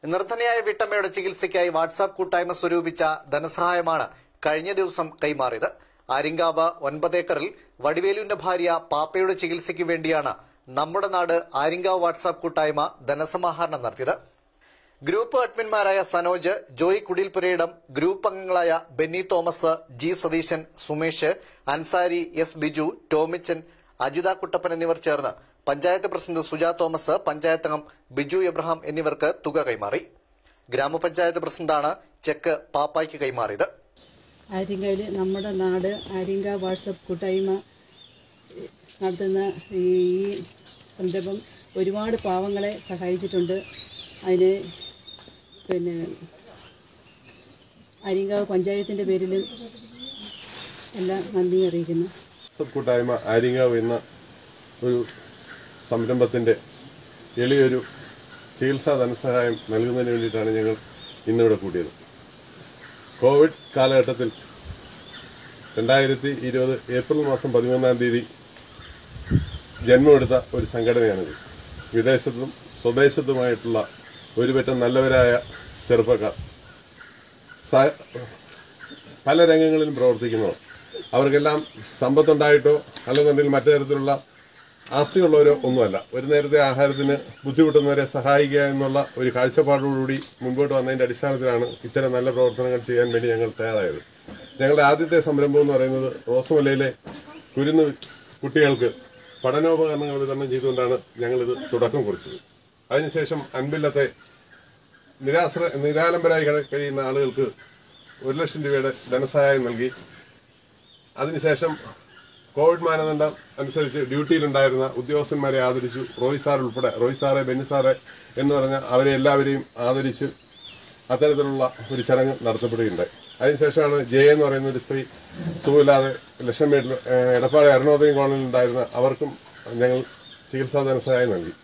നിർധനയായ വീട്ടമ്മയുടെ ചികിത്സയ്ക്കായി വാട്സാപ്പ് കൂട്ടായ്മ സ്വരൂപിച്ച ധനസഹായമാണ് കഴിഞ്ഞ ദിവസം കൈമാറിയത് ആര്യങ്കാവ് ഒൻപതേക്കറിൽ വടിവേലുവിന്റെ ഭാര്യ പാപ്പയുടെ ചികിത്സയ്ക്ക് വേണ്ടിയാണ് നമ്മുടെ നാട് ആര്യങ്കാവ് വാട്സാപ്പ് കൂട്ടായ്മ ധനസമാഹരണം നടത്തിയത് ഗ്രൂപ്പ് അഡ്മിന്മാരായ സനോജ് ജോയ് കുടിൽപുരയിടം ഗ്രൂപ്പ് അംഗങ്ങളായ Benny Thomas G Satheesan Sumesh Ansari S Biju Tomichan Ajitha Kuttappan എന്നിവർ ചേർന്ന് പഞ്ചായത്ത് പ്രസിഡന്റ് സുജാ തോമസ് പഞ്ചായത്ത് അംഗം ബിജു എബ്രഹാം എന്നിവർക്ക് തുക കൈമാറി ഗ്രാമപഞ്ചായത്ത് പ്രസിഡന്റാണ് ചെക്ക് പാപ്പായ്ക്ക് കൈമാറിയത് ആര്യങ്കാവിൽ നമ്മുടെ നാട് ആര്യങ്കാവ് വാട്സപ്പ് കൂട്ടായ്മ ഏഹ്, നടത്തുന്ന ഈ സംരംഭം ഒരുപാട് പാവങ്ങളെ സഹായിച്ചിട്ടുണ്ട് അതിന് പിന്നെ ആര്യങ്കാവ് പഞ്ചായത്തിൻ്റെ പേരിലും എല്ലാം നന്ദി അറിയിക്കുന്നു സബ് കൂട്ടായ്മ ആര്യങ്കാവ് എന്ന ഒരു സംരംഭത്തിൻ്റെ എളിയൊരു ചികിത്സാ ധനസഹായം നൽകുന്നതിന് വേണ്ടിയിട്ടാണ് ഞങ്ങൾ ഇന്നിവിടെ കൂടിയത് കോവിഡ് കാലഘട്ടത്തിൽ രണ്ടായിരത്തി ഇരുപത് ഏപ്രിൽ മാസം പതിമൂന്നാം തീയതി ജന്മമെടുത്ത ഒരു സംഘടനയാണിത് വിദേശത്തും സ്വദേശത്തുമായിട്ടുള്ള ഒരുപറ്റം നല്ലവരായ ചെറുപ്പക്കാർ സ- പല രംഗങ്ങളിലും പ്രവർത്തിക്കുന്നവർ അവർക്കെല്ലാം സമ്പത്തുണ്ടായിട്ടോ അല്ലെന്നുണ്ടെങ്കിൽ മറ്റു തരത്തിലുള്ള ആസ്തിയുള്ളവരോ ഒന്നുമല്ല ഒരു നേരത്തെ ആഹാരത്തിന് ബുദ്ധിമുട്ടുന്നവരെ സഹായിക്കുക എന്നുള്ള ഒരു കാഴ്ചപ്പാടോടുകൂടി മുൻപോട്ട് വന്നതിൻ്റെ അടിസ്ഥാനത്തിലാണ് ഇത്തരം നല്ല പ്രവർത്തനങ്ങൾ ചെയ്യാൻ വേണ്ടി ഞങ്ങൾ തയ്യാറായത് ഞങ്ങളുടെ ആദ്യത്തെ സംരംഭം എന്ന് പറയുന്നത് റോസുമലയിലെ കുരുന്ന് കുട്ടികൾക്ക് പഠനോപകരണങ്ങൾ വിതരണം ചെയ്തുകൊണ്ടാണ് ഞങ്ങളിത് തുടക്കം കുറിച്ചത് അതിനുശേഷം അൻപില്ലത്തെ നിരാശ്ര നിരാലംബരായി കഴി- കഴിയുന്ന ആളുകൾക്ക് ഒരു ലക്ഷം രൂപയുടെ ധനസഹായം നൽകി അതിനുശേഷം കോവിഡ് മാനദണ്ഡം അനുസരിച്ച് ഡ്യൂട്ടിയിലുണ്ടായിരുന്ന ഉദ്യോഗസ്ഥന്മാരെ ആദരിച്ചു റോയ് സാർ ഉൾപ്പെടെ റോയ് സാറെ ബെന്നി സാറെ എന്ന് പറഞ്ഞ അവരെ എല്ലാവരെയും ആദരിച്ച് അത്തരത്തിലുള്ള ഒരു ചടങ്ങ് നടത്തപ്പെടുകയുണ്ടായി അതിനുശേഷമാണ് ജയ എന്ന് പറയുന്ന ഒരു സ്ത്രീ സുഖമില്ലാതെ ലക്ഷം വീട്ടിൽ എടപ്പാടി അരുണോദയം കോളനിയിൽ ഉണ്ടായിരുന്ന അവർക്കും ഞങ്ങൾ ചികിത്സാ ധനസഹായം നൽകി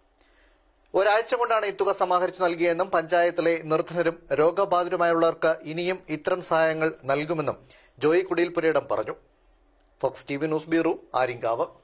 ഒരാഴ്ച കൊണ്ടാണ് ഈ തുക സമാഹരിച്ചു നൽകിയെന്നും പഞ്ചായത്തിലെ നിർധനരും രോഗബാധിതരുമായുള്ളവർക്ക് ഇനിയും ഇത്തരം സഹായങ്ങൾ നൽകുമെന്നും ജോയി കുടിൽപുരയിടം പറഞ്ഞു Fox T V news bureau Aryankavu